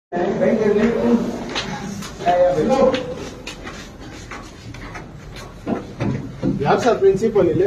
ಯಾರು sir principal ಇಲ್ಲಿ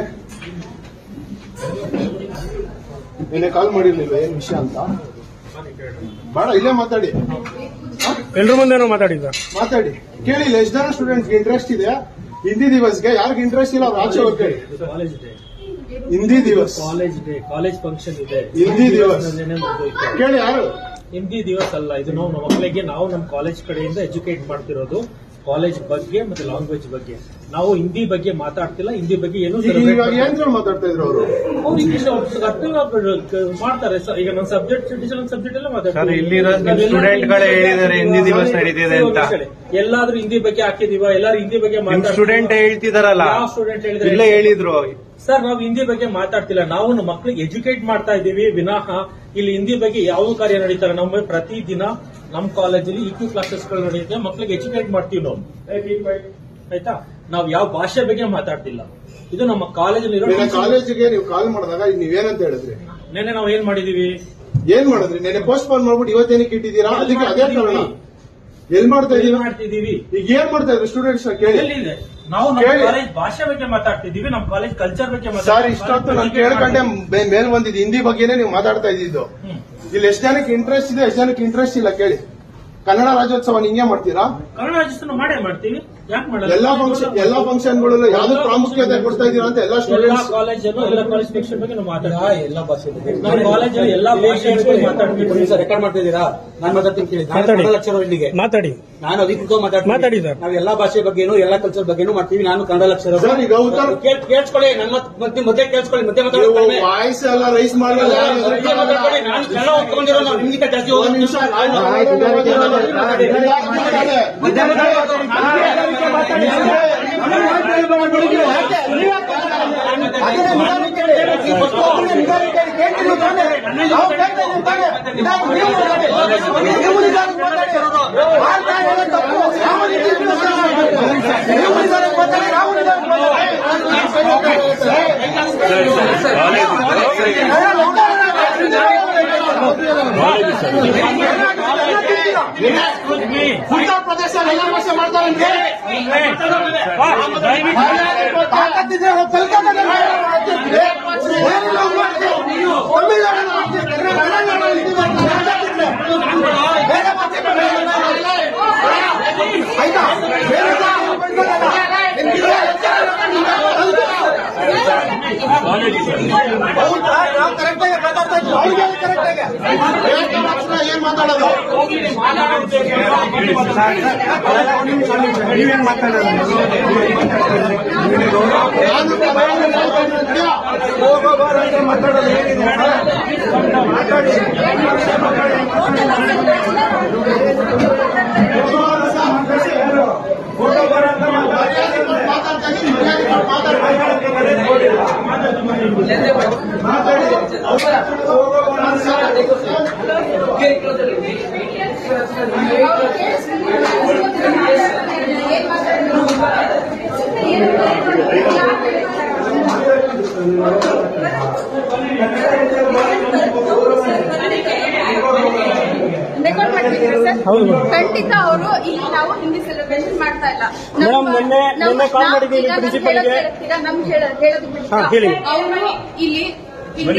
ನಿನ್ನೆ ಕಾಲ್ ಮಾಡಿರ್ಲಿಲ್ಲ ಏನ್ ವಿಷಯ ಅಂತ ಬೇಡ ಇಲ್ಲೇ ಮಾತಾಡಿ ಎಲ್ರ ಮುಂದೆನೂ ಮಾತಾಡಿದ್ದ ಮಾತಾಡಿ ಕೇಳಿ ಎಷ್ಟು ಜನ ಸ್ಟೂಡೆಂಟ್ಸ್ ಇಂಟ್ರೆಸ್ಟ್ ಇದೆ ಹಿಂದಿ ದಿವಸ್ಗೆ ಯಾರಿಗೆ ಇಂಟ್ರೆಸ್ಟ್ ಇಲ್ಲ ಅವ್ರು ಆಚೆ ಹೋಗಿ ಕೇಳಿ college day Hindi Divas college day college function ಇದೆ ಹಿಂದಿ ದಿವಸ್ ನೆನ್ನೆ ಮುಗ್ದೋಯ್ತು. ಕೇಳಿ ಯಾರು ಹಿಂದಿ ದಿವಸ ಅಲ್ಲ ಇದು ನಾವು ನಮ್ಮ ಮಕ್ಕಳಿಗೆ ನಾವು ನಮ್ಮ ಕಾಲೇಜ್ ಕಡೆಯಿಂದ ಎಜುಕೇಟ್ ಮಾಡ್ತಿರೋದು ಕಾಲೇಜ್ ಬಗ್ಗೆ ಮತ್ತೆ ಲ್ಯಾಂಗ್ವೇಜ್ ಬಗ್ಗೆ ನಾವು ಹಿಂದಿ ಬಗ್ಗೆ ಮಾತಾಡ್ತಿಲ್ಲ ಹಿಂದಿ ಬಗ್ಗೆ ಏನು ಈಗ ಇವಾಗ ಏನ್ ಸರ್ ಮಾತಾಡ್ತಾ ಇದ್ರು ಅವರು ಅವ್ರು ಇಂಗ್ಲಿಷ್ ಮಾಡ್ತಾರೆ ಸರ್ ಈಗ ನನ್ನ ಸಬ್ಜೆಕ್ಟ್ ನನ್ನ ಸಬ್ಜೆಕ್ಟ್ ಎಲ್ಲ ಸರ್, ಇಲ್ಲಿರೋ ನಿಮ್ ನಾವೆಲ್ಲರೂ student ಗಳೇ ಹಿಂದಿ ಹೇಳಿದ್ದಾರೆ ಹಿಂದಿ ದಿವಸ ನಡೀತಿದೆ ಅಂತ. ಎಲ್ಲಾದ್ರೂ ಹಿಂದಿ ಬಗ್ಗೆ ಹಾಕಿದೀವ ಎಲ್ಲಾರು ಹಿಂದಿ ಬಗ್ಗೆ ನಿಮ್ ಮಾತಾಡ್ತಿದೀವ? ಸ್ಟೂಡೆಂಟ್ ಹೇಳ್ತಿದಾರಲ್ಲ ಯಾವ ಸ್ಟೂಡೆಂಟ್ ಹೇಳಿದ್ರೆ ಇಲ್ಲೇ ಹೇಳಿದ್ರು ಸರ್ ನಾವು ಹಿಂದಿ ಬಗ್ಗೆ ಮಾತಾಡ್ತಿಲ್ಲ ನಾವು ನಮ್ಮ ಮಕ್ಕಳಿಗೆ ಎಜುಕೇಟ್ ಮಾಡ್ತಾ ಇದ್ದೀವಿ ವಿನಃ ಇಲ್ಲಿ ಹಿಂದಿ ಬಗ್ಗೆ ಯಾವ ಕಾರ್ಯ ನಡೀತಾರೆ ನಮ್ಮ ಪ್ರತಿ ದಿನ ನಮ್ಮ ಕಾಲೇಜಲ್ಲಿ ಇಕ್ಯೂ ಕ್ಲಾಸಸ್ ಗಳು ನಡೆಯುತ್ತೆ ಮಕ್ಕಳಿಗೆ ಎಜುಕೇಟ್ ಮಾಡ್ತೀವಿ ನಾವು ಆಯ್ತಾ ನಾವು ಯಾವ ಭಾಷೆ ಬಗ್ಗೆ ಮಾತಾಡ್ತಿಲ್ಲ ಇದು ನಮ್ಮ ಕಾಲೇಜಲ್ಲಿ ನಿನ್ನೆ ಕಾಲೇಜಿಗೆ ನೀವು ಕಾಲ್ ಮಾಡಿದಾಗ ನೀವೇನಂತ ಹೇಳಿದ್ರಿ ನೆನ್ನೆ ನಾವು ಏನ್ ಮಾಡಿದೀವಿ ಏನ್ ಮಾಡಿದ್ರಿ ನೆನ್ನೆ ಪೋಸ್ಟ್ ಪೋನ್ ಮಾಡ್ಬಿಟ್ಟು ಇವತ್ತೇನಕ್ಕೆ ಇಟ್ಟಿದ್ದೀರಾ ಅದಕ್ಕೆ ಅದೇ ಕಾರಣ ಎಲ್ ಮಾಡ್ತಾ ಏನ್ ಇದೀವಿ ಮಾಡ್ತಿದೀವಿ ಈಗ ಏನ್ ಮಾಡ್ತಾ ಇದ್ರು ಸ್ಟೂಡೆಂಟ್ಸ್ ಕೇಳಿ ಎಲ್ಲಿದೆ ನಾವು ನಮ್ಮ ಕೇಳಿ. ಕಾಲೇಜ್ ಭಾಷೆ ಬಗ್ಗೆ ಮಾತಾಡ್ತಿದೀವಿ ನಮ್ಮ ಕಾಲೇಜ್ ಕಲ್ಚರ್ ಬಗ್ಗೆ ಸರ್ ಮಾತಾಡ್ತಿದೀವಿ. ಇಷ್ಟೊತ್ತು ನಾನು ಕೇಳ್ಕೊಂಡೆ ಮೇ- ಮೇಲ್ ಬಂದಿದ್ದು ಹಿಂದಿ ಬಗ್ಗೆನೇ ನೀವು ಮಾತಾಡ್ತಾ ಇದ್ದಿದ್ದು ಹ್ಮ್. ಇಲ್ಲಿ ಎಷ್ಟು ಜನಕ್ಕೆ ಇಂಟ್ರೆಸ್ಟ್ ಇದೆ ಎಷ್ಟು ಜನಕ್ಕೆ ಇಂಟ್ರೆಸ್ಟ್ ಇಲ್ಲ ಕೇಳಿ ಕನ್ನಡ ರಾಜ್ಯೋತ್ಸವ ಹಿಂಗೆ ಮಾಡ್ತೀರಾ ಕನ್ನಡ ರಾಜ್ಯೋತ್ಸವ ಮಾಡೇ ಮಾಡ್ತೀವಿ ಯಾಕೆ ಮಾಡಲ್ಲ ಎಲ್ಲಾ ಫಂಕ್ಷನ್ ಎಲ್ಲಾ ಫಂಕ್ಷನ್ಗಳಲ್ಲೂ ಯಾವ್ದು ಪ್ರಾಮುಖ್ಯತೆ ಕೊಡ್ತಾ ಇದೀರಾ ಅಂತ ಎಲ್ಲಾ ಎಲ್ಲಾ ಸ್ಟೂಡೆಂಟ್ಸ್ ಕಾಲೇಜನ್ನು ಎಲ್ಲ ಕಾಲೇಜ್ ಸೆಕ್ಷನ್ ಬಗ್ಗೆ ನಾವು ಮಾತಾಡ್ತೀವಿ ಎಲ್ಲ ಭಾಷೆ ನಮ್ಮ ಕಾಲೇಜಲ್ಲಿ ಎಲ್ಲಾ ಭಾಷೆ ಬಗ್ಗೆ ಮಾತಾಡ್ತೀವಿ ರೆಕಾರ್ಡ್ ಮಾಡ್ತಿದ್ದೀರಾ ನಾನು ಮಾತಾಡ್ತೀನಿ ಕೇಳಿ ನಾನು ಮಾತಾಡಿ. ಕನ್ನಡ ಲೆಕ್ಚರ್ ಇಲ್ಲಿಗೆ ಮಾತಾಡಿ ನಾನು ಅಧಿಕೃತ ಮಾತಾಡ್ತೀನಿ ಮಾತಾಡಿ ಸರ್. ನಾವು ಎಲ್ಲಾ ಭಾಷೆ ಬಗ್ಗೆನೂ ಎಲ್ಲಾ ಕಲ್ಚರ್ ಬಗ್ಗೆನೂ ಮಾಡ್ತೀವಿ ನಾನು ಕನ್ನಡ ಲೆಕ್ಚರ್ ಸರ್, ಈಗ ಉತ್ತರ- ಕೇಳಿಸ್ಕೊಳ್ಳಿ ನನ್ನ ಮತ್- ಮತ್ತೆ ಮತ್ತೆ ಕೇಳಿಸ್ಕೊಳ್ಳಿ ಮತ್ತೆ ನೀವು ಮಾತಾಡ್ತೀನಿ ವಾಯ್ಸ್ ಎಲ್ಲ ರೈಸ್ ಮಾಡಲ್ಲ ಮತ್ತೆ ಮಾತಾಡ್ಕೊಳ್ಳಿ ನಾನು ಕನ್ನಡ ಓದ್ಕೊಂಡಿರೋ ನಾವು ನಿಮ್ಗಿಂತ ಜಾಸ್ತಿ ಒಂದ್ ಓದೋದು ನಿಮಿಷ ಉತ್ತರ ಪ್ರದೇಶ ಎಲ್ಲ ಭಾಷೆ ಮಾಡ್ತಾರೆ ಅಂತ ತಾಕತ್ತಿದ್ರೆ ಕಲ್ಕತ್ತಾದಲ್ಲಿ ಮಾಡ್ತಿದ್ರೆ, ಬೇರೆಲ್ಲ ಮಾಡ್ತೀವಿ. ತಮಿಳ್ನಾಡಲ್ಲಿ ಮಾಡ್ತೀವಿ, ಕರ್ನಾಟಕದಲ್ಲಿ ಹಿಂದಿ ಮಾಡ್ತೀವಿ, ಬೇರೆ ಭಾಷೆ ಬೇರೆ ಆಯ್ತಾ ಬೇರೆ ಕರೆಕ್ಟಾಗಿ ಮಾತಾಡ್ತಾ ಇದ್ವಿ ಅವ್ರಿಗೆ ಕರೆಕ್ಟಾಗಿ ಏನ್ ಮಾತಾಡೋದು ನೀವೇನ್ ಮಾತಾಡೋದು ನಾನು ಮಾತಾಡೋದು ಏನಿದೆ ಮಾತಾಡಿ ರೆಕಾರ್ಡ್ ಮಾಡ್ತಿದ್ದೀರಾ ಸರ್ ಹೌದು. ಖಂಡಿತ ಅವರು ಇಲ್ಲಿ ನಾವು ಹಿಂದಿ ಸೆಲೆಬ್ರೇಷನ್ ಮಾಡ್ತಾ ಇಲ್ಲ ನಮ್ಮ- ಮೇಡಮ್, ನಿನ್ನೆ- ನಮ್ಮ- ನಿನ್ನೆ call ನಾವು ಮಾಡಿದ್ದೀವಿ ಈಗ ನಮ್ಗೆ principal ಗೆ. ಹೇಳೋದು ಹೇಳ್ತೀರಾ? ನಮ್ಗೆ ಹೇಳೋದು ಹೇಳೋದು ಹಾ, ಹೇಳಿ. ಅವರು ಇಲ್ಲಿ ಇಲ್ಲಿ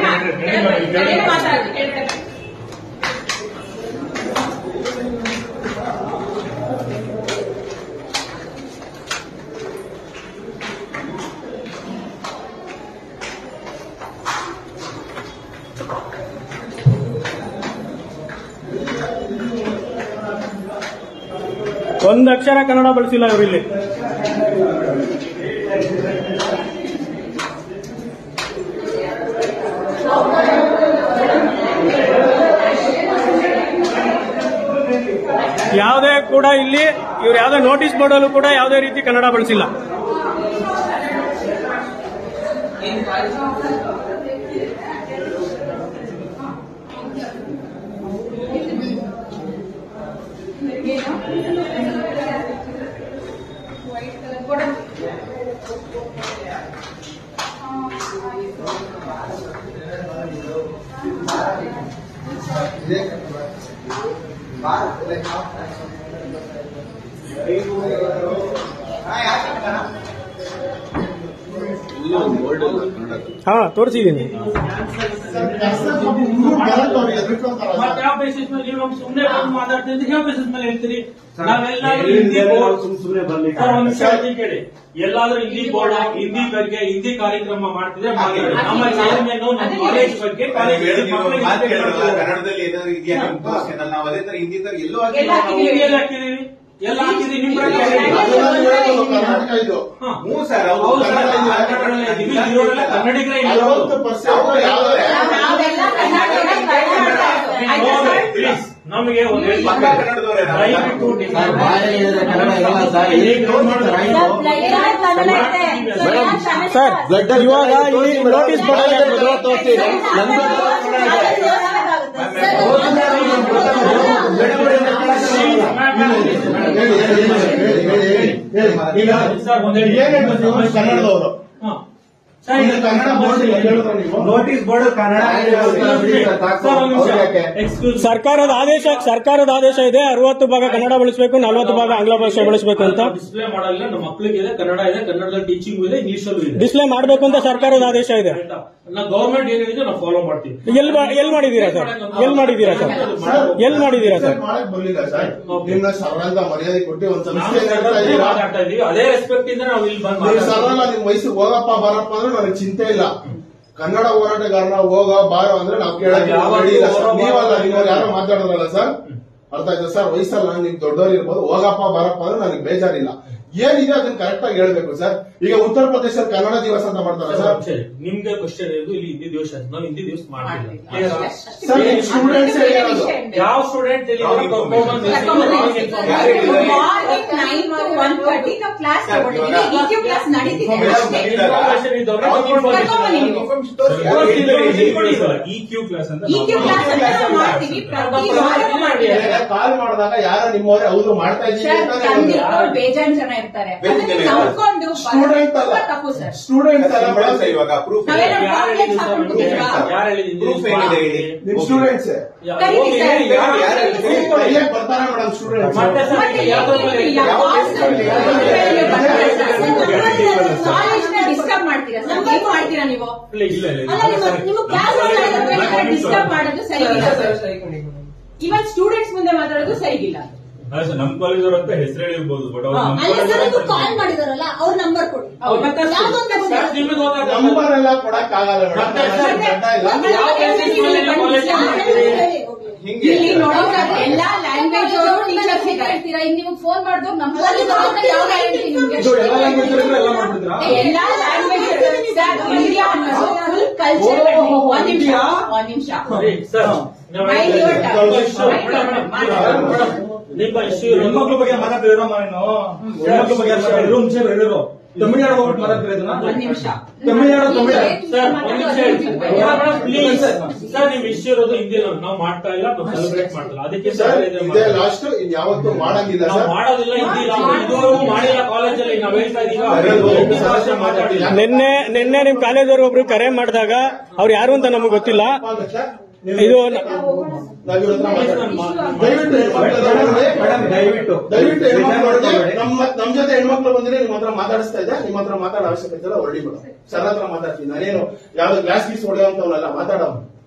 ಒಂದ್ ಅಕ್ಷರ ಕನ್ನಡ ಬಳಸಿಲ್ಲ ಇವರು ಇಲ್ಲಿ ಯಾವುದೇ ಕೂಡ ಇಲ್ಲಿ ಇವ್ರು ಯಾವುದೇ ನೋಟಿಸ್ ಬೋರ್ಡಲ್ಲೂ ಕೂಡ ಯಾವುದೇ ರೀತಿ ಕನ್ನಡ ಬಳಸಿಲ್ಲ ಹಾ ತೋರಿಸಿದ್ದೀನಿ ಮತ್ತೆ ಯಾವ ಬೇಸಿಸ್ ಮೇಲೆ ನೀವು ನಮ್ಗೆ ಸುಮ್ನೆ ಬಂದು ಮಾತಾಡ್ತೀರಿ ಅಂತ ಯಾವ ಬೇಸಿಸ್ ಮೇಲೆ ಹೇಳ್ತೀರಿ ನಾವೆಲ್ಲಾದ್ರೂ ಹಿಂದಿ ಬೋರ್ಡ್ ಸರ್, ಒಂದ್ ನಿಮಿಷ ಹೇಳ್ತೀನಿ ಕೇಳಿ ಎಲ್ಲಾದ್ರೂ ಹಿಂದಿ ಬೋರ್ಡ್ ಹಿಂದಿ ಬಗ್ಗೆ ಹಿಂದಿ ಕಾರ್ಯಕ್ರಮ ಮಾಡ್ತಿದ್ರೆ ಮಾತಾಡಿ ನಮ್ಮ ಚೇರ್ಮನ್ ನಮ್ಮ ಕಾಲೇಜ್ ಬಗ್ಗೆ ಕಾಲೇಜ್ ಕನ್ನಡದಲ್ಲಿ ಏನಾದ್ರು ಇದೆಯಾ ನಿಮ್ ದೋಸ್ತಿನಲ್ಲಿ? ನಾವು ಅದೇ ತರ ಹಿಂದಿ ತರ ಎಲ್ಲೋ ಎಲ್ಲ ಹಾಕಿಲ್ಲ ಹಿಂದಿ ಎಲ್ಲ ಹಾಕಿದೀವಿ ಎಲ್ಲ ಹಾಕಿದೀವಿ ನಿಮ್ ಪ್ರಕಾರ ಹೇಳಿ. ಕರ್ನಾಟಕ ಇದು ಹಾ. ಹ್ಞೂ ಸರ್ ಹೌದು. ಹೌದು ಸರ್, ಕನ್ನಡ ಇದೆ. ಕನ್ನಡದಲ್ಲೇ ಇದೀವಿ, ಇರೋರೆಲ್ಲ ಕನ್ನಡಿಗರೇ ಇರೋದು. ಅರವತ್ತು ಪರ್ಸೆಂಟ್ ಯಾವ್ದು ನಾವೆಲ್ಲ ಕರ್ನಾಟಕ ಆಯ್ತಾ ಸರ್? ಪ್ಲೀಸ್ ನಮಗೆ ಒಂದು ಹೇಳಿ ಪಕ್ಕ ಕನ್ನಡದವರೇ ನಾವು. ದಯವಿಟ್ಟು ನಿಮ್ಮ- ಸರ್, ಬಾಯಲ್ಲಿ ಹೇಳಿದ್ರೆ ಕನ್ನಡ ಇಲ್ಲ ಸರ್. ಈಗ ನೋಟ್ ಮಾಡ್ತಾರೆ. ಸರ್ ಇವಾಗ ಇಲ್ಲಿ ನೋಟಿಸ್ ಬೋರ್ಡ್ ಅಲ್ಲಿ ಹಾಕ್ಬೋದು. ತೋರಿಸ್ತೀನಿ ನನ್ಗೂ ಹೇಳಿ ಹೇಳಿ ಹೇಳಿ ಹೇಳಿ ಹೇಳಿ ಹೇಳಿ ಈಗ ಸರ್, ಒಂದ್ ಹೇಳಿ. ಏನ್ ಹೇಳ್ಬೇಕು ನೀವು ಕನ್ನಡದವರು ಹಾ. ಸರ್, ಈಗ ಕನ್ನಡ ಬೋರ್ಡ್ ಹೇಳಿದ್ರೆ ನೀವು ನೋಟಿಸ್ ಬೋರ್ಡ್ ಕನ್ನಡ ಸರ್, ಒಂದ್ ನಿಮಿಷ. Excuse me. ಸರ್ಕಾರದ ಆದೇಶ ಸರ್ಕಾರದ ಆದೇಶ ಇದೆ ಅರವತ್ತು ಭಾಗ ಕನ್ನಡ ಬಳಸಬೇಕು ನಲವತ್ತು ಭಾಗ ಆಂಗ್ಲ ಭಾಷೆ ಬಳಸಬೇಕು ಅಂತ ಡಿಸ್ಪ್ಲೇ ಮಾಡಲ್ಲ ನಮ್ಮ ಮಕ್ಕಳಿಗೆ ಇದೆ ಕನ್ನಡ ಇದೆ ಕನ್ನಡದಲ್ಲಿ ಟೀಚಿಂಗ್ ಇದೆ ಇಂಗ್ಲಿಷಲ್ಲೂ ಇದೆ ಡಿಸ್ಪ್ಲೇ ಮಾಡಬೇಕು ಅಂತ ಸರ್ಕಾರದ ಆದೇಶ ಇದೆ ಆಯ್ತಾ? ನಾ ಗವರ್ಮೆಂಟ್ ಏನ್ ಹೇಳಿದ್ರೆ ನಾವು ಫಾಲೋ ಮಾಡ್ತೀವಿ ಎಲ್ ಮಾ- ಎಲ್ ಮಾಡಿದೀರಾ ಸರ್ ಎಲ್ ಮಾಡಿದೀರಾ ಸರ್ ಎಲ್ ಮಾಡಿದೀರಾ ಸರ್ ಮಾಡಕ್ ಬರ್ಲಿಲ್ಲ ಸರ್ ನಿಮ್ನ ಸರಳದ ಮರ್ಯಾದೆ ಕೊಟ್ಟು ಒಂದ್ ನಾವು ಸಂಸ್ಥೆ ಕನ್ನಡ ಹೇಳ್ತಾ ಇದ್ದೀರಾ ಮಾತಾಡ್ತಾ ಇದೀವಿ ಅದೇ ರೆಸ್ಪೆಕ್ಟ್ ಇಂದ ನಾವು ಇಲ್ಲಿ ಬಂದು ನೀವು ಸರಳ ಮಾತಾಡ್ತೀವಿ. ನಿಮ್ ವಯಸ್ಸಿಗೆ ಹೋಗಪ್ಪ ಬರಪ್ಪ ಅಂದ್ರೆ ನನಗೆ ಚಿಂತೆ ಇಲ್ಲ ಕನ್ನಡ ಹೋರಾಟಗಾರನ ಹೋಗ ಬಾರೋ ಅಂದ್ರೆ ನಾವು ಕೇಳಕ್ಕೆ ಯಾವತ್ತೂ ready ಇಲ್ಲ ಸರ್ ಹೋಗೋ ನೀವಲ್ಲ ಬಾರೋ ನೀವು ಯಾರೋ ಮಾತಾಡೋದಲ್ಲ ಸರ್ ಅರ್ಥ ಆಯ್ತಾ ಸರ್ ವಯಸ್ಸಲ್ಲ ನಿಮ್ ದೊಡ್ಡವ್ರು ಇರ್ಬೋದು ಹೋಗಪ್ಪ ಬರಪ್ಪ ಅಂದ್ರೆ ನನಗೆ ಬೇಜಾರಿಲ್ಲ ಏನಿದೆ ಅದನ್ನ ಕರೆಕ್ಟ್ ಆಗಿ ಹೇಳ್ಬೇಕು ಸರ್ ಈಗ ಉತ್ತರ ಪ್ರದೇಶದಲ್ಲಿ ಕನ್ನಡ ದಿವಸ ಅಂತ ಮಾಡ್ತಾರೆ ಸರ್, ಸರ್ ಸರಿ. ನಿಮ್ಗೆ ಕ್ವಶನ್ ಇರೋದು ಇಲ್ಲಿ ಹಿಂದಿ ದಿವಸ ನಾವು ಹಿಂದಿ ದಿವಸ ಮಾಡ್ತಿಲ್ಲ ಮಾಡ್ತಿಲ್ಲ. ಸರ್ ನಿಮ್ ಸ್ಟೂಡೆಂಟ್ಸ್ ಹೇಳಿರೋದು ಯಾವ ಸ್ಟೂಡೆಂಟ್ ಇಲ್ಲಿ Wrong performance information. Morning nine to one thirty ನಾವು ಕ್ಲಾಸ್ ತಗೊಂಡಿದ್ದೀವಿ ಇಕ್ಯೂ ಕ್ಲಾಸ್ ನಡೀತಿದೆ ಅಷ್ಟೇ. Information ಇದ್ದವ್ರೆ ಕರ್ಕೊಂಬನ್ನಿ ನೀವು. ಇ ಕ್ಯೂ ಕ್ಲಾಸ್ ಅಂತ ಇಕ್ಯೂ ಕ್ಲಾಸ್ ಅಂತ ನಾವು ಮಾಡ್ತೀವಿ ಪ್ರತಿ ವಾರ ಮಾಡ್ತೀವಿ ಕಾಲ್ ಮಾಡಿದಾಗ ಯಾರೋ ನಿಮ್ಮವರೇ ಹೌದು ಮಾಡ್ತಾ ಇದ್ದೀವಿ ಸರ್ ಅಂತಾನೆ ತಂದಿರೋ ಹೇಳಿದ್ರು. ಬೇಜಾನ್ ಜನ ಇರ್ತಾರೆ ಬೇಜಾನ್ ಜನ ಅದನ್ನ ನಂಬ್ಕೊಂಡು ಸ್ಟೂಡೆಂಟ್ ಅಲ್ಲ ತುಂಬಾ ತಪ್ಪು ಸರ್ ಸ್ಟೂಡೆಂಟ್ ಅಲ್ಲ ಮೇಡಮ್ ಮೇಡಮ್ ಇವಾಗ ಪ್ರೂಫ್ ನಾವೇನೋ ಯಾರು complex ಹೇಳಿದ್ದು ಸರ್ ಹಾಕೊಂಡು ನಿಮ್ಗೆ? ಕೂತ್ರಾ? ಯಾರು ಹೇಳಿದ್ದು ಪ್ರೂಫ್ ಏನಿದೆ ಹೇಳಿ ನಿಮ್ ಸ್ಟೂಡೆಂಟ್ಸ್ ಕರೀರಿ ಸರ್. ಯಾರು ಯಾರು ಹೇಳಿದ್ದು? ಬರ್ತಾರೆ ಮೇಡಮ್ ಸ್ಟೂಡೆಂಟ್ಸ್ ಮತ್ತೆ ಸರ್ ಮತ್ತೆ ಯಾವ್ದ್ರ ಮೇಲೆ ಯಾವ ಯಾವ ಹಾಸ್ಟೆಲ್ ಕಾಲೇಜ್ನ ಡಿಸ್ಟರ್ಬ್ ಮಾಡ್ತೀರಾ ಸರ್ ಏನ್ ಮಾಡ್ತೀರಾ ನೀವು ಇಲ್ಲ ಇಲ್ಲ ಇಲ್ಲ ಅಲ್ಲ ನಿಮ್ಮ ನಿಮ್ಮ ಕ್ಲಾಸ್ ಡಿಸ್ಟರ್ಬ್ ಮಾಡೋದು ಸರಿ ಇಲ್ಲ ಇವನ್ ಸ್ಟೂಡೆಂಟ್ಸ್ ಮುಂದೆ ಮಾತಾಡೋದು ಸರಿಗಿಲ್ಲ ಅಲ್ಲ ಸರ್ ನಮ್ ಕಾಲೇಜ್ ಅವ್ರ ಅಂತ ಹೆಸರು ಹೇಳಿರ್ಬೋದು ಬಟ್ ಅವ್ರು ನಮ್ ಅಲ್ಲ ಕಾಲೇಜ್ ಸರ್ ಅವ್ರು ಅದು ಅಂತ ಕಾಲ್ ಮಾಡಿದಾರಲ್ಲ ಅವ್ರ ನಂಬರ್ ಕೊಡಿ ಹೌದು. ಮತ್ತೆ ಅಷ್ಟೇ. ಯಾವ್ದೊಂದು ತಗೊಂಡು ಸರ್, ನಿಮಗೆ ಗೊತ್ತಾಗ್ತದೆ. ನಂಬರ್ ಎಲ್ಲ ಕೊಡಕ್ ಆಗಲ್ಲ ಮತ್ತೆ ಮೇಡಮ್ ಸರ್, ಗಡ್ಡ ಇಲ್ಲ ಮತ್ತೆ ಯಾವ basis ಮೇಲೆ ನೀವು college ಗೆ ಮಾಡ್ತೀರಿ? ಹಿಂಗೆ ಇಲ್ಲಿ ನೋಡೋದಾದ್ರೆ ಎಲ್ಲಾ ಲ್ಯಾಂಗ್ವೇಜ್ ಅವರು ಟೀಚರ್ಸ್ ಇದ್ದಾರೆ ಹೇಳ್ತೀರಾ ಈಗ ನಿಮ್ಗೆ ಫೋನ್ ಮಾಡಿದ್ರು ನಮ್ಮ ಯಾವ guarantee ನಿಮ್ಗೆ? ಇದು ಎಲ್ಲ language ಅಲ್ಲೂ ಎಲ್ಲ ಮಾಡ್ಬಿಡ್ತೀರಾ? ಎಲ್ಲಾ ಲ್ಯಾಂಗ್ವೇಜ್ ಇಂಡಿಯಾ ಅನ್ನೋದು ಫುಲ್ ಕಲ್ಚರ್ ಒಂದ್ ನಿಮಿಷ ಒಂದ್ ನಿಮಿಷ ಸರಿ, ಸರ್ ನಾವು Mind your ಹೇಳ್ತಾ tongue. ಇದ್ದೀವಿ. ಮೇಡಮ್, ಮೇಡಮ್, ಮೇಡಮ್, ನಿಮ್ಮ ಇಶ್ಯೂ ಹೆಣ್ಮಕ್ಳ ಬಗ್ಗೆ ಮಾತಾಡ್ತಿರೋ ನೀನು ಹೆಣ್ಮಕ್ಳ ಬಗ್ಗೆ ಮಾತಾಡಿದ್ರು ಮುಂಚೆ ಹೇಳಿದ್ರು ತಮಿಳ್ನಾಡು ಹೋಗ್ಬಿಟ್ಟು ಮಾತಾಡ್ತಿರೋ ಇದನ್ನ ಒಂದ್ ನಿಮಿಷ ತಮಿಳ್ನಾಡು ತಮಿಳ್ನಾಡು ಸರ್ ಒಂದ್ ನಿಮಿಷ ಹೇಳ್ತೀನಿ. ಮೇಡಮ್, ಪ್ಲೀಸ್ ಸರ್ ನಿಮ್ ಇಶ್ಯೂ ಇರೋದು ಹಿಂದಿ ನಾವು ಮಾಡ್ತಾ ಇಲ್ಲ ನಾವು ಸೆಲೆಬ್ರೇಟ್ ಮಾಡ್ತಿಲ್ಲ ಅದಕ್ಕೆ ಸರ್ ಸರ್ ಇದೆ ಇದೇ ಲಾಸ್ಟ್ ಇನ್ ಯಾವತ್ತೂ ಮಾಡಂಗಿಲ್ಲ ನಾವು ಸರ್ ಮಾಡೋದಿಲ್ಲ ಹಿಂದಿ ನಾವು ಇದುವರೆಗೂ ಮಾಡಿಲ್ಲ ಕಾಲೇಜಲ್ಲಿ ನಾವು ಹೇಳ್ತಾ ಇದೀವಿ ಮಾತಾಡಿಲ್ಲ ನಿನ್ನೆ ನಿನ್ನೆ ನಿಮ್ ಕಾಲೇಜವ್ರು ಒಬ್ರು ಕರೆ ಮಾಡಿದಾಗ ಅವ್ರು ಯಾರು ಅಂತ ನಮಗೆ ಗೊತ್ತಿಲ್ಲ ಇದು ನಾವ್ ಇವ್ರ ಹತ್ರ ಮಾತಾಡ್ತೀವಿ. ದಯವಿಟ್ಟು ಹೆಣ್ಮಕ್ಳು ನೋಡಿ, ಮೇಡಮ್ ದಯವಿಟ್ಟು ದಯವಿಟ್ಟು ಹೆಣ್ಮಕ್ಳು ನೋಡಿ, ನಮ್ಮ ನಮ್ ಜೊತೆ ಹೆಣ್ಮಕ್ಳು ಬಂದ್ರೆ ನಿಮ್ ಹತ್ರ ಮಾತಾಡಿಸ್ತಾ ಇದ್ದೆ ನಿಮ್ ಹತ್ರ ಮಾತಾಡೋ ಅವಶ್ಯಕತೆ ಇಲ್ಲ ಹೊರಡಿ ಬಿಡು ಸರ್ ಹತ್ರ ಮಾತಾಡ್ತೀನಿ ನಾನೇನು ಯಾವ್ದು ಗ್ಲಾಸ್ ಗೀಸ್ ಹೊಡೆಯೋಂತವನಲ್ಲ ಮಾತಾಡೋ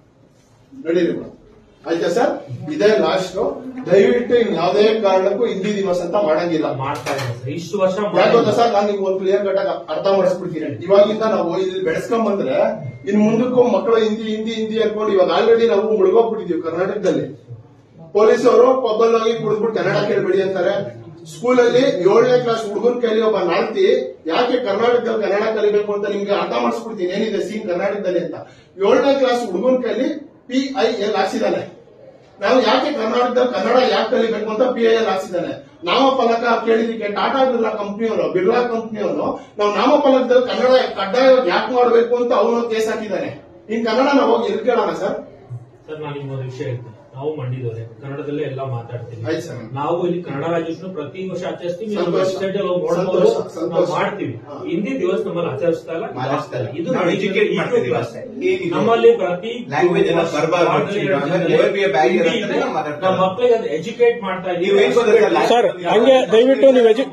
ನಡೀರಿ ಮೇಡಮ್ ಆಯ್ತಾ ಸರ್ ಇದೇ ಲಾಸ್ಟ್ ದಯವಿಟ್ಟು ಇನ್ ಯಾವುದೇ ಕಾರಣಕ್ಕೂ ಹಿಂದಿ ದಿವಸ ಅಂತ ಮಾಡಂಗಿಲ್ಲ ಮಾಡ್ತಾ ಇಲ್ಲ ಸರ್ ಇಷ್ಟು ವರ್ಷ ಯಾಕೆ ಮಾಡಿಲ್ಲ. ಗೊತ್ತಾ ಸರ್ ನಾನು ನಿಮ್ಗೆ ಒಂದು ಕ್ಲಿಯರ್ ಕಟ್ ಅರ್ಥ ಮಾಡಿಸ್ಬಿಡ್ತೀನಿ ಇವಾಗಿಂದ ನಾವು ಇಲ್ಲಿ ಬೆಳೆಸ್ಕೊಂಡ್ ಬಂದ್ರೆ ಇನ್ ಮುಂದಕ್ಕೂ ಮಕ್ಕಳು ಹಿಂದಿ ಹಿಂದಿ ಹಿಂದಿ ಅನ್ಕೊಂಡು ಇವಾಗ ಆಲ್ರೆಡಿ ನಾವು ಮುಳುಗೋಗ್ಬಿಟ್ಟಿದೀವಿ ಕರ್ನಾಟಕದಲ್ಲಿ ಪೊಲೀಸ್ ಅವರು ಪಬ್ಬಲ್ ಹೋಗಿ ಕುಡಿದ್ಬಿಟ್ಟು ಕನ್ನಡ ಕೇಳ್ಬೇಡಿ ಅಂತಾರೆ ಸ್ಕೂಲಲ್ಲಿ ಏಳನೇ ಕ್ಲಾಸ್ ಹುಡುಗನ ಕೈಲಿ ಒಬ್ಬ ನಾಲ್ತಿ ಯಾಕೆ ಕರ್ನಾಟಕದಲ್ಲಿ ಕನ್ನಡ ಕಲಿಬೇಕು ಅಂತ ನಿಮ್ಗೆ ಅರ್ಥ ಮಾಡಿಸ್ಬಿಡ್ತೀನಿ ಏನಿದೆ ಸೀನ್ ಕರ್ನಾಟಕದಲ್ಲಿ ಅಂತ ಏಳನೇ ಕ್ಲಾಸ್ ಹುಡುಗನ ಕೈಲಿ ಪಿ ಐ ಎಲ್ ಹಾಕ್ಸಿದಾನೆ ನಾವು ಯಾಕೆ ಕರ್ನಾಟಕದಲ್ಲಿ ಕನ್ನಡ ಯಾಕೆ ಕಲಿಬೇಕು ಅಂತ ಪಿ ಐ ಎಲ್ ಹಾಕ್ಸಿದ್ದಾನೆ ನಾಮಫಲಕ ಕೇಳಿದಕ್ಕೆ ಟಾಟಾ ಬಿರ್ಲಾ ಕಂಪ್ನಿಯವನು ಬಿರ್ಲಾ ಕಂಪ್ನಿಯವನು ನಾವು ನಾಮಫಲಕದಲ್ಲಿ ಕನ್ನಡ ಕಡ್ಡಾಯವಾಗಿ ಯಾಕೆ ಮಾಡಬೇಕು ಅಂತ ಅವನು ಕೇಸ್ ಹಾಕಿದ್ದಾನೆ ಇನ್ ಕನ್ನಡ ನಾವು ಹೋಗಿ ಎಲ್ಲಿ ಕೇಳೋಣ ಸರ್ ಸರ್ ನಾನು ನಿಮ್ಗೊಂದು ವಿಷಯ ಹೇಳ್ತೀನಿ ನಾವು ಮಂಡಿದವ್ರೆ ಕನ್ನಡದಲ್ಲೇ ಎಲ್ಲ ಮಾತಾಡ್ತೀವಿ ಆಯ್ತು ಸರ್. ನಾವು ಇಲ್ಲಿ ಕನ್ನಡ ರಾಜ್ಯೋತ್ಸವ ಪ್ರತಿ ವರ್ಷ ಆಚರಿಸ್ತೀವಿ ನೀವು ಸಂತೋಷ. ವೆಬ್ಸೈಟ್ ಅಲ್ಲಿ ಹೋಗಿ ನೋಡ್ಬೋದು ಸಂತೋಷ, ಸಂತೋಷ. ನಾವು ಮಾಡ್ತೀವಿ ಹಾ. ಹಿಂದಿ ದಿವಸ ನಮ್ಮಲ್ಲಿ ಆಚರಿಸ್ತಾ ಇಲ್ಲ ಮಾಡಿಸ್ತಾ ಇಲ್ಲ. ಇದು ನಾವು ನಡೀತಿದೆ. educate ಇದು ಮಾಡ್ತಿದೀವಿ class. ಅಷ್ಟೇ. ಏನಿದೆ? ನಮ್ಮಲ್ಲಿ ಪ್ರತಿ Language ಎಲ್ಲ ಬರ್ಬಾರ್ದು. ವಾರದಲ್ಲಿ ಎರಡು ಆಮೇಲೆ ದಿನದಲ್ಲಿ never be a barrier Hindi ಅಂತ ಇದೆ. ನಾವು ಮಾತಾಡ್ತಾ ನಮ್ಮ ಮಕ್ಕಳಿಗೆ ಅದು ಎಜುಕೇಟ್ ಮಾಡ್ತಾ ನೀವು ಏನ್ ಗೊತ್ತಾ ಇದೀವಿ ಸರ್, ಸರ್ ಹಂಗೆ ದಯವಿಟ್ಟು ನೀವು ಎಜು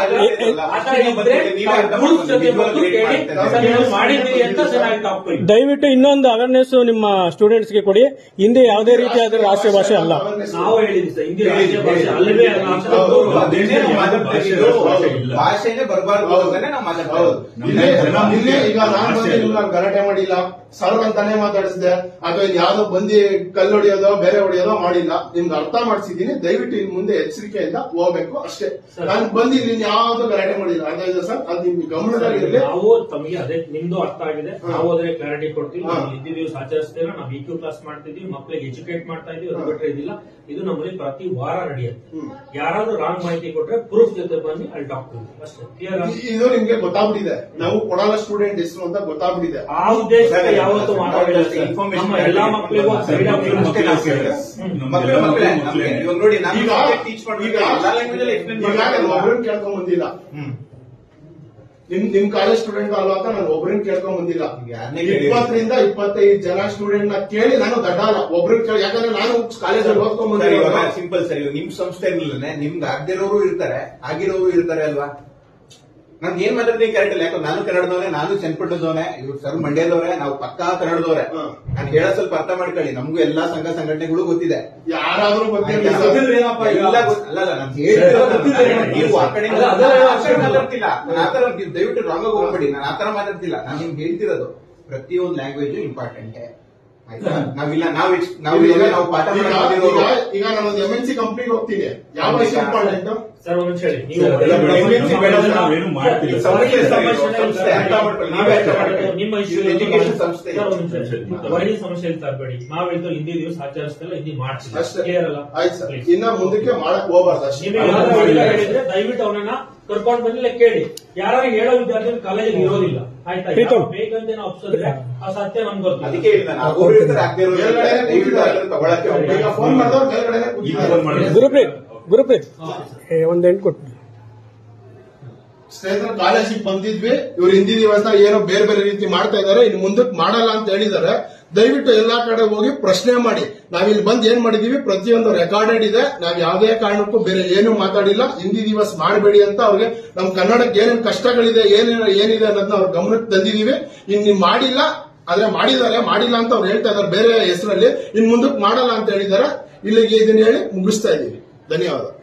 ಆ ಥರ ಇದ್ರೆ ತಾವು rules ಜೊತೆ ಬಂದು ಕೇಳಿ, ಸರ್, ನೀವು ಮಾಡಿದ್ದೀರಿ ಅಂತ ಚೆನ್ನಾಗಿ ತಪ್ಪು ದಯವಿಟ್ಟು ಇನ್ನೊಂದು ಅವೇರ್ನೆಸ್ ನಿಮ್ಮ ಸ್ಟೂಡೆಂಟ್ಸ್ ಗೆ ಕೊಡಿ ಹಿಂದಿ ಯಾವುದೇ ರೀತಿಯಾದ ರಾಷ್ಟ್ರೀಯ ಭಾಷೆ ಅಲ್ಲ ನಾವು ಹೇಳಿದ್ವಿ ಸರ್ ಹಿಂದಿ ರಾಜ್ಯ ಭಾಷೆ ಅಲ್ಲವೇ ಅಲ್ಲ ಅಂತ ಹೌದು. ನಾವು ಅದನ್ನೇ ನಾವು ಮಾತಾಡ್ತಿರೋದು. ಭಾಷೆ ಇಲ್ಲ. ಭಾಷೆನೇ ಬರಬಾರ್ದು ಅನ್ನೋದನ್ನೇ ನಾವು ಮಾತಾಡ್ತಾ ಹೌದು ಇರೋದು. ಇಲ್ಲೇ ಜನ ಇಲ್ಲೇ ಈಗ ನಾನು ಭಾಷೆ ಬಂದು ನಾನು ಗಲಾಟೆ ಮಾಡಿಲ್ಲ ಸರ್ ಅಂತಾನೆ ಮಾತಾಡಿಸಿದೆ ಅಥವಾ ಇನ್ ಯಾವ್ದೋ ಬಂದಿ ಕಲ್ಲು ಹೊಡಿಯೋದೋ ಬೇರೆ ಹೊಡಿಯೋದೋ ಮಾಡಿಲ್ಲ ನಿಮ್ಗೆ ಅರ್ಥ ಮಾಡಿಸಿದೀನಿ ದಯವಿಟ್ಟು ಇನ್ ಮುಂದೆ ಎಚ್ಚರಿಕೆಯಿಂದ ಹೋಗ್ಬೇಕು ಅಷ್ಟೇ ಸರ್. ನಾನು ಬಂದು ಇಲ್ಲಿ ಯಾವ್ದು ಗಲಾಟೆ ಮಾಡಿಲ್ಲ ಅರ್ಥ ಇದೆ ಸರ್ ಅದು ನಿಮ್ಗೆ ಗಮನದಲ್ಲಿರಲಿ ನಾವು ತಮಗೆ ಅದೇ ನಿಮ್ದು ಅರ್ಥ ಆಗಿದೆ ನಾವು ಅದೇ ಕ್ಲಾರಿಟಿ ಕೊಡ್ತೀವಿ ಹಾ. ನಾವು ಹಿಂದಿ ದಿವಸ ಆಚರಿಸ್ತೇವೆ ನಾವು ಇ ಕ್ಯೂ ಕ್ಲಾಸ್ ಮಾಡ್ತಿದೀವಿ ಮಕ್ಕಳಿಗೆ ಎಜುಕೇಟ್ ಮಾಡ್ತಾ ಇದೀವಿ ಅದು ಬಿಟ್ರೆ ಇದಿಲ್ಲ ಇದು ನಮ್ಮಲ್ಲಿ ಪ್ರತಿ ವಾರ ನಡೆಯುತ್ತೆ ಹ್ಮ್. ಯಾರಾದ್ರೂ ರಾಂಗ್ ಮಾಹಿತಿ ಕೊಟ್ರೆ ಪ್ರೂಫ್ ಜೊತೆ ಬನ್ನಿ ಅಲ್ಲಿ ಟಾಕ್ ಅಷ್ಟೇ ಕ್ಲಿಯರ್ ಇ- ಇದು ನಿಮ್ಗೆ ಗೊತ್ತಾಗ್ಬಿಟ್ಟಿದೆ ನಾವು ಕೊಡಲ್ಲ ಸ್ಟೂಡೆಂಟ್ ಹೆಸರು ಅಂತ ಗೊತ್ತಾಗ್ಬಿಟ್ಟಿದೆ ಆ ಉದ್ದೇಶಕ್ಕೆ ಸರ್, ಯಾವತ್ತೂ ಸರ್, ಮಾತಾಡಿಲ್ಲ ಸರ್, ಸರ್. information ನಮ್ಮ ಎಲ್ಲಾ ಮಕ್ಕಳಿಗೂ ಸೈಡ್ ಆಫ್ ಮಕ್ಕಳು ಅಷ್ಟೇ ನಾವು ಕೇಳೋದು. ನಮ್ಮ ಮಕ್ಕಳು ಎಲ್ಲ ಮಕ್ಕಳೇ, ಮಕ್ಕಳು ನಮ್ಗೆ ಮಕ್ಕಳೇ. ಇವಾಗ ನೋಡಿ ನಾನು ಈಗ ಟೀಚ್ ಈಗ ಮಾಡ್ಬೇಕು ಎಲ್ಲಾ ಲ್ಯಾಂಗ್ವೇಜ್ ಅಲ್ಲಿ ಎಕ್ಸ್ಪ್ಲೇನ್ ಈಗ ನಾನು ಒಬ್ಬರನ್ನ ಕೇಳ್ಕೊಂಡ್ ಬಂದಿಲ್ಲ ಹ್ಮ್ ನಿಮ್ ನಿಮ್ ಕಾಲೇಜ್ ಸ್ಟೂಡೆಂಟ್ ಅಲ್ವಾ ಅಂತ ನಾನು ಒಬ್ಬರನ್ನ ಕೇಳ್ಕೊಂಡ್ ಬಂದಿಲ್ಲ ಈಗ ಯಾರ್ನೇ ಕೇಳಿ- ಇಪ್ಪತ್ತರಿಂದ ಇಪ್ಪತ್ತೈದು ಜನ ಸ್ಟೂಡೆಂಟ್ ನ ಕೇಳಿ ನಾನು ದಡ್ಡ ಅಲ್ಲ ಒಬ್ರನ್ನ ಕೇಳಿ ಯಾಕಂದ್ರೆ ನಾನು ಕಾಲೇಜಲ್ಲಿ ಓದ್ಕೊಂಡ್ ಸರ್ ಇವಾಗ ಬಂದಿಲ್ಲ ಸಿಂಪಲ್ ಸರ್ ಇವಾಗ ನಿಮ್ ಸಂಸ್ಥೆನಲ್ಲೇ ನಿಮ್ಗೆ ಆಗದಿರೋರು ಇರ್ತಾರೆ ಆಗಿರೋರು ಇರ್ತಾರೆ ಅಲ್ವಾ ನಾನು ಏನ್ ಮಾತಾಡ್ತೀನಿ ಕರೆಕ್ಟ್ ಇಲ್ಲ ಯಾಕಂದ್ರೆ ನಾನು ಕನ್ನಡದವನೇ ನಾನು ಚನ್ನಪಟ್ಟದವನೇ ಇವ್ರು ಸರ್ ಮಂಡ್ಯದವ್ರೆ ನಾವು ಪಕ್ಕಾ ಕನ್ನಡದವ್ರೆ ಹಾ. ನಾನು ಹೇಳೋ ಸ್ವಲ್ಪ ಅರ್ಥ ಮಾಡ್ಕೊಳ್ಳಿ ನಮ್ಗೂ ಎಲ್ಲಾ ಸಂಘ ಸಂಘಟನೆಗಳು ಗೊತ್ತಿದೆ ಯಾರಾದ್ರೂ ಗೊತ್ತಿರಲಿ ಆಯ್ತಾ? ಸರ್. ಎಲ್ಲ ಗೊತ್ತು- ಅಲ್ಲ, ಅಲ್ಲ, ನಾನು ಹೇಳ್ತಿರೋದು ನೀವು ಆ ಕಡೆಯಿಂದ ಅಲ್ಲ, ಅದೆಲ್ಲ ನಾನು ಆ ಕಡೆ ಮಾತಾಡ್ತಿಲ್ಲ ನಾನು ಆತರ ನೀವು ದಯವಿಟ್ಟು ರಾಂಗ್ ಆಗಿ ಹೋಗ್ಬೇಡಿ ನಾನು ಆತರ ಮಾತಾಡ್ತಿಲ್ಲ ನಾನು ನಿಮ್ಗೆ ಹೇಳ್ತಿರೋದು ಪ್ರತಿಯೊಂದು ಲ್ಯಾಂಗ್ವೇಜ್ ಇಂಪಾರ್ಟೆಂಟ್ ಆಯ್ತಾ ನಾವಿಲ್ಲ ನಾವು ex- ನಾವು ಈಗ ಇವಾಗ ನಾವು ಪಾಠ ಈಗ- ಮಾಡೋದಿರೋರು ಈಗ- ಈಗ ನಾನೊಂದು ಎಂ ಎನ್ ಸಿ ಕಂಪ್ನಿಗೆ ಹೋಗ್ತೀನಿ ಯಾವ ವಯಸ್ಸು ಇಂಪಾರ್ಟೆಂಟ್ ಸರ್ ಒಂದ್ ನಿಮಿಷ ಹೇಳಿ ನೀವು ಸರ್, ಅದೆಲ್ಲ ನಿಮ್ಮ ಬೇಡ, ಸಂಭಾಷಣೆ- ಬೇಡ, ನಾವೇನು ಮಾಡ್ತಿಲ್ಲ. ಸಂಭಾಷಣೆ- ಸಂಸ್ಥೆ, ಸಂಭಾಷಣೆ ಸಂಸ್ಥೆ, ಅರ್ಥ ಮಾಡ್ಕೊಳ್ಳಿ, ನೀವೇ ಅರ್ಥ ಮಾಡ್ಕೊಳ್ಳಿ. ನಿಮ್ಮ ಇಶ್ಯೂ ಇದು education ಸಂಸ್ಥೆ. ಸರ್, ಒಂದ್ ನಿಮಿಷ. ವೈರಿ ಸಮಸ್ಯೆ ಇಲ್ಲ ತರಬೇಡಿ ನಾವ್ ಹೇಳ್तो ಹಿಂದಿ ದಿವಸ ಆಚರಿಸ್ತಿಲ್ಲ ಹಿಂದಿ ಮಾಡ್ತಿಲ್ಲ ಅಷ್ಟೇ ಕ್ಲಿಯರ್ ಅಲ್ಲ ಆಯ್ತು ಸರ್ Please. ಇನ್ನ ಮುಂದಕ್ಕೆ ಮಾಡಕ್ ಹೋಗ್ಬಾರ್ದು ಅಷ್ಟೇ ನಿಮಗೆ ಏನಾದ್ರು ಇಲ್ಲ ಹೇಳಿದ್ರೆ ದಯವಿಟ್ಟು ಅವನನ್ನ ಕರ್ಕೊಂಡು ಬಂದಿಲ್ಲ ಕೇಳಿ ಯಾರು ಹೇಳೋ ವಿದ್ಯಾರ್ಥಿಗಳು ಕಾಲೇಜಿಗೆ ಇರೋದಿಲ್ಲ ಆಯ್ತಾ ಪ್ರೀತಮ್. ಯಾರು ಬೇಕಂತ ನಾವು ಒಪ್ಸಿದ್ರೆ ಆ ಸತ್ಯ ನಮ್ಗೆ ಗೊತ್ತಿಲ್ಲ ಅದಕ್ಕೆ ಹೇಳಿದ ನಾವು ಅವ್ರು ಇರ್ತಾರೆ ಆಗದಿರೋರು ಇರ್ತಾರೆ. ದಯವಿಟ್ಟು ಅದನ್ನ ತಗೊಳಕ್ಕೆ ಈಗ ಹೋಗ್ಬೇಡಿ. ಫೋನ್ ಮಾಡಿದವ್ರು ಮೇಲ್ಗಡೆನೆ ಈಗ ಕೂತಿದ್ದಾರೆ. ಫೋನ್ ಮಾಡಿ ಗುರುಪ್ರೀತ್ ಗುರುಪ್ರೀತ್ ಏ, ಒಂದ್ ಎಂಟು ಕೊಟ್ಟು ಸ್ನೇಹಿತರೆ ಕಾಲೇಜಿಗೆ ಬಂದಿದ್ವಿ ಇವ್ರು ಹಿಂದಿ ದಿವಸ ಏನೋ ಬೇರೆ ಬೇರೆ ರೀತಿ ಮಾಡ್ತಾ ಇದಾರೆ ಇನ್ನು ಮುಂದಕ್ಕೆ ಮಾಡಲ್ಲ ಅಂತ ಹೇಳಿದ್ದಾರೆ ದಯವಿಟ್ಟು ಎಲ್ಲಾ ಕಡೆ ಹೋಗಿ ಪ್ರಶ್ನೆ ಮಾಡಿ ನಾವಿಲ್ಲಿ ಬಂದ್ ಏನ್ ಮಾಡಿದೀವಿ ಪ್ರತಿಯೊಂದು ರೆಕಾರ್ಡೆಡ್ ಇದೆ ನಾವ್ ಯಾವುದೇ ಕಾರಣಕ್ಕೂ ಬೇರೆ ಏನು ಮಾತಾಡಿಲ್ಲ ಹಿಂದಿ ದಿವಸ ಮಾಡಬೇಡಿ ಅಂತ ಅವ್ರಿಗೆ ನಮ್ ಕನ್ನಡಕ್ಕೆ ಏನೇನ್ ಕಷ್ಟಗಳಿದೆ ಏನೇನ ಏನಿದೆ ಅನ್ನೋದನ್ನ ಅವ್ರ ಗಮನಕ್ಕೆ ತಂದಿದೀವಿ ಇನ್ ನೀವು ಮಾಡಿಲ್ಲ ಆದ್ರೆ ಮಾಡಿದ್ದಾರೆ ಮಾಡಿಲ್ಲ ಅಂತ ಅವ್ರು ಹೇಳ್ತಾ ಇದಾರೆ ಬೇರೆ ಹೆಸರಲ್ಲಿ ಇನ್ ಮುಂದಕ್ಕೆ ಮಾಡಲ್ಲ ಅಂತ ಹೇಳಿದ್ದಾರೆ ಇಲ್ಲಿಗೆ ಇದನ್ನ ಹೇಳಿ ಮುಗಿಸ್ತಾ ಇದೀವಿ ಧನ್ಯವಾದ